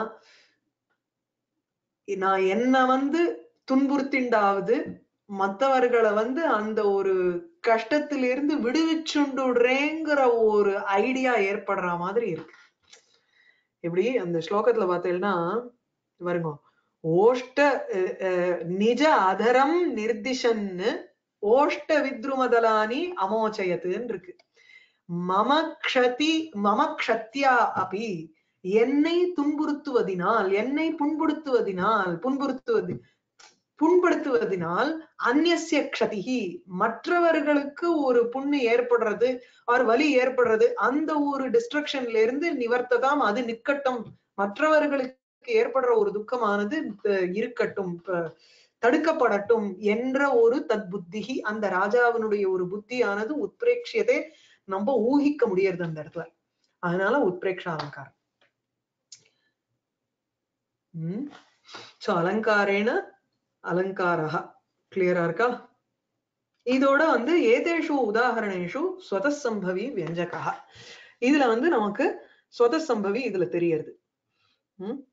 நான் என்ன வந்து துன்புறுத்திண்டாவது மத்தவர்களை வந்து அந்த ஒரு கஷ்டத்திலிருந்து விடுவிச்சுண்டுடுறேங்கிற ஒரு ஐடியா ஏற்படுற மாதிரி இருக்கு எப்படி அந்த ஸ்லோகத்துல பார்த்தீங்கன்னா வருங்க ஓஷ்ட அஹ், அஹ், நிஜ அதரம் நிர்திஷன்னு ஓஷ்ட வித்ருமதலானி அமோச்சயத்துன்னு இருக்கு மம க்ஷதி மம க்ஷத்யா அபி என்னை துன்புறுத்துவதினால் என்னை புண்படுத்துவதினால் புண்படுத்துவது புண்படுத்துவதினால் அந்நிய க்ஷதிகி மற்றவர்களுக்கு ஒரு புண்ணு ஏற்படுறது ஒரு வலி ஏற்படுறது அந்த ஒரு டிஸ்ட்ரக்ஷன்ல இருந்து நிவர்த்ததாம் அது நிக்கட்டும் மற்றவர்களுக்கு ஏற்படுற ஒரு துக்கமானது அஹ், இருக்கட்டும் ப- தடுக்கப்படட்டும் என்ற ஒரு தத்புத்திகி அந்த ராஜாவினுடைய ஒரு புத்தியானது உத்பிரேட்சியதே நம்ம ஊகிக்க முடியறது அந்த இடத்துல அதனால உத்பிரேக்ஷ அலங்காரம் உம் சோ அலங்காரேன அலங்காரா கிளியரா இருக்கா இதோட வந்து ஏதேஷு உதாகரணேஷு ஸ்வதசம்பவி வியஞ்சகா இதுல வந்து நமக்கு ஸ்வதசம்பவி இதுல தெரியறது உம்